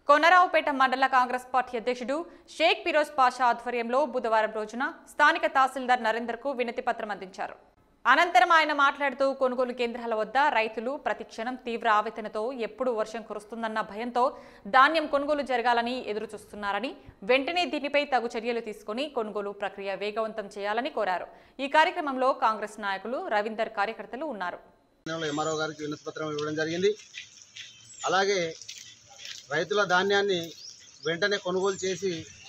కొనరావుపేట మండల కాంగ్రెస్ పార్టీ అధ్యక్షుడు షేక్ ఫిరోజ్ పాషా ఆధ్వర్యంలో బుధవారం రోజున స్థానిక తహసీల్దార్ నరేందర్కు వినతి పత్రం అందించారు అనంతరం ఆయన మాట్లాడుతూ కొనుగోలు కేంద్రాల వద్ద రైతులు ప్రతిక్షణం తీవ్ర ఆవేదనతో ఎప్పుడు వర్షం కురుస్తుందన్న భయంతో ధాన్యం కొనుగోలు జరగాలని ఎదురు చూస్తున్నారని వెంటనే దీనిపై తగు చర్యలు తీసుకుని కొనుగోలు ప్రక్రియ వేగవంతం చేయాలని కోరారు ఈ కార్యక్రమంలో కాంగ్రెస్ నాయకులు రవీందర్ కార్యకర్తలు ఉన్నారు సమయంలో ఎంఆర్ఓ గారికి వినతి పత్రం ఇవ్వడం జరిగింది అలాగే రైతుల ధాన్యాన్ని వెంటనే కొనుగోలు చేసి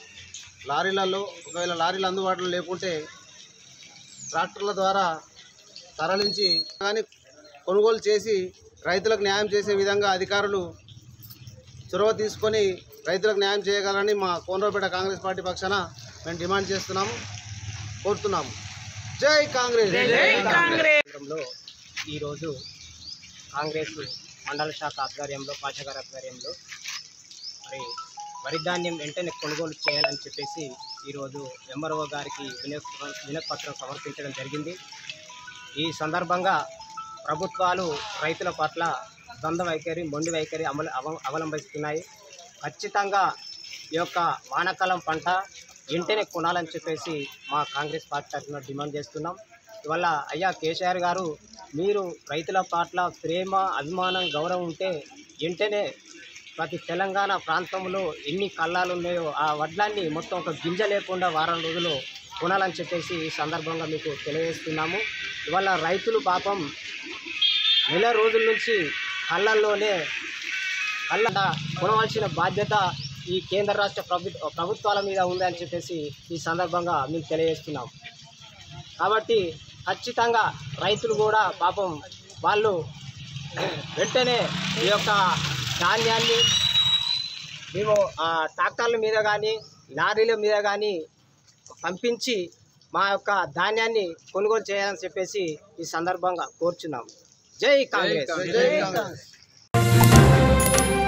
లారీలలో ఒకవేళ లారీలు అందుబాటులో లేకుంటే ట్రాక్టర్ల ద్వారా తరలించి కానీ కొనుగోలు చేసి రైతులకు న్యాయం చేసే విధంగా అధికారులు చొరవ తీసుకొని రైతులకు న్యాయం చేయగలని మా కోనరావుపేట కాంగ్రెస్ పార్టీ పక్షాన మేము డిమాండ్ చేస్తున్నాము కోరుతున్నాము జై కాంగ్రెస్ కేంద్రంలో ఈరోజు కాంగ్రెస్ మండల శాఖ ఆధ్వర్యంలో పాషగారి ఆధ్వర్యంలో మరి వరి ధాన్యం వెంటనే కొనుగోలు చేయాలని చెప్పేసి ఈరోజు ఎంఆర్ఓ గారికి వినతి వినతిపత్రం సమర్పించడం జరిగింది ఈ సందర్భంగా ప్రభుత్వాలు రైతుల పట్ల ద్వంద్వ వైఖరి మొండి వైఖరి అమలు అవ- అవలంబిస్తున్నాయి ఖచ్చితంగా ఈ యొక్క వానాకాలం పంట వెంటనే కొనాలని చెప్పేసి మా కాంగ్రెస్ పార్టీ తరఫున డిమాండ్ చేస్తున్నాం ఇవల్ల అయ్యా కేసీఆర్ గారు మీరు రైతుల పట్ల ప్రేమ అభిమానం గౌరవం ఉంటే వెంటనే ప్రతి తెలంగాణ ప్రాంతంలో ఎన్ని కళ్ళాలు ఉన్నాయో ఆ వడ్లాన్ని మొత్తం ఒక గింజ లేకుండా వారం రోజులు కొనాలని చెప్పేసి ఈ సందర్భంగా మీకు తెలియజేస్తున్నాము ఇవాళ రైతులు పాపం నెల రోజుల నుంచి కళ్ళల్లోనే కళ్ళ కొనవలసిన బాధ్యత ఈ కేంద్ర రాష్ట్ర ప్రభుత్వ ప్రభుత్వాల మీద ఉందని చెప్పేసి ఈ సందర్భంగా మీకు తెలియజేస్తున్నాం కాబట్టి ఖచ్చితంగా రైతులు కూడా పాపం వాళ్ళు వెంటనే ఈ యొక్క ధాన్యాన్ని మేము ఆ, ట్రాక్టర్ల మీద కానీ లారీల మీద కానీ పంపించి మా యొక్క ధాన్యాన్ని కొనుగోలు చేయాలని చెప్పేసి ఈ సందర్భంగా కోరుచున్నాం జై కాంగ్రెస్ జై కాంగ్రెస్